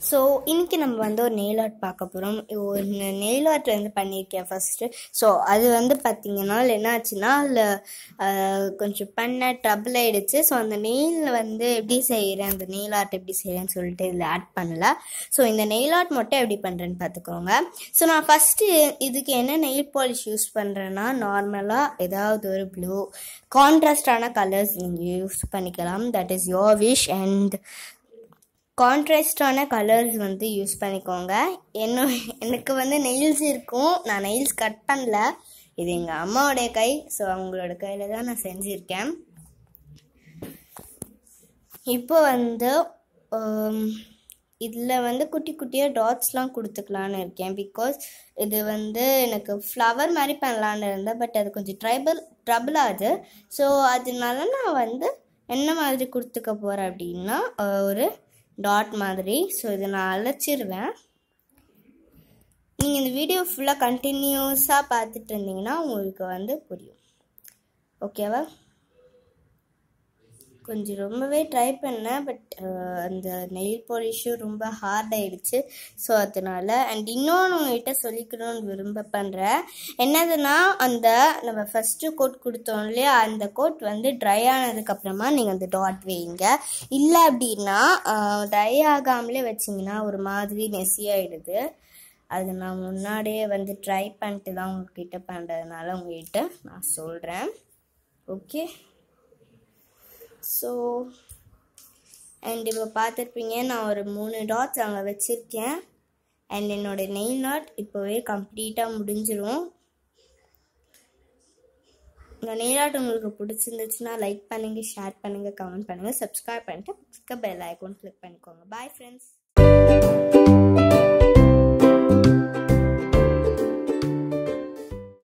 so இன்னைக்கு நம்ம வந்து ஒரு நெயில் ஆர்ட் பார்க்க போகிறோம் ஒரு நெயில் ஆர்ட் வந்து பண்ணியிருக்கேன் ஃபஸ்ட்டு ஸோ அது வந்து பார்த்தீங்கன்னா என்ன ஆச்சுன்னா அதில் கொஞ்சம் பண்ண ட்ரபிள் ஆயிடுச்சு ஸோ அந்த நெயில் வந்து எப்படி செய்கிறேன் அந்த நெயில் ஆர்ட் எப்படி செய்கிறேன்னு சொல்லிட்டு இதில் ஆட் பண்ணல ஸோ இந்த நெயில் ஆர்ட் மட்டும் எப்படி பண்ணுறேன்னு பார்த்துக்கோங்க ஸோ நான் ஃபஸ்ட்டு இதுக்கு என்ன நெயில் பாலிஷ் யூஸ் பண்ணுறேன்னா நார்மலாக ஏதாவது ஒரு ப்ளூ கான்ட்ராஸ்டான கலர்ஸ் நீங்கள் யூஸ் பண்ணிக்கலாம் that is your wish and கான்ட்ராஸ்டான கலர்ஸ் வந்து யூஸ் பண்ணிக்கோங்க என்ன எனக்கு வந்து நெயில்ஸ் இருக்கும் நான் நெயில்ஸ் கட் பண்ணல இது எங்கள் அம்மாவோடைய கை ஸோ அவங்களோட கையில் தான் நான் செஞ்சுருக்கேன் இப்போ வந்து இதில் வந்து குட்டி குட்டியாக டாட்ஸ்லாம் கொடுத்துக்கலான்னு இருக்கேன் பிகாஸ் இது வந்து எனக்கு ஃப்ளவர் மாதிரி பண்ணலான்னு இருந்தேன் பட் அது கொஞ்சம் ட்ரைபல் ட்ரபிள் ஆகுது ஸோ அதனால நான் வந்து என்ன மாதிரி கொடுத்துக்க போகிறேன் அப்படின்னா ஒரு டாட் மாதிரி ஸோ இதை நான் அழைச்சிருவேன் நீங்கள் இந்த வீடியோ ஃபுல்லாக கண்டினியூஸாக பார்த்துட்டு இருந்தீங்கன்னா உங்களுக்கு வந்து புரியும் ஓகேவா கொஞ்சம் ரொம்பவே ட்ரை பண்ணேன் பட் அந்த நெயில் பாலிஷும் ரொம்ப ஹார்ட் ஆயிடுச்சு ஸோ அதனால அண்ட் இன்னொன்று உங்ககிட்ட சொல்லிக்கணும்னு விரும்ப பண்ணுறேன் என்னதுன்னா அந்த நம்ம ஃபஸ்ட்டு கோட் கொடுத்தோம் இல்லையா அந்த கோட் வந்து ட்ரை ஆனதுக்கப்புறமா நீங்கள் அந்த டாட் வைங்க இல்லை அப்படின்னா ட்ரை ஆகாமலே வச்சிங்கன்னா ஒரு மாதிரி மெஸ்ஸியாகிடுது அது நான் முன்னாடியே வந்து ட்ரை பண்ணிட்டு தான் உங்ககிட்ட பண்ணுறதுனால உங்ககிட்ட நான் சொல்கிறேன் ஓகே ஸோ அண்ட் இப்போ பார்த்துருப்பீங்க நான் ஒரு மூணு டாட்ஸ் அங்கே வச்சுருக்கேன் அண்ட் என்னோடய நெயில் நாட் இப்போவே கம்ப்ளீட்டாக முடிஞ்சிடும் இந்த நெயில் ஆர்ட் உங்களுக்கு பிடிச்சிருந்துச்சுன்னா லைக் பண்ணுங்கள் ஷேர் பண்ணுங்கள் கமெண்ட் பண்ணுங்கள் சப்ஸ்கிரைப் பண்ணிட்டு பெல் ஐக்கான் கிளிக் பண்ணிக்கோங்க பாய் ஃப்ரெண்ட்ஸ்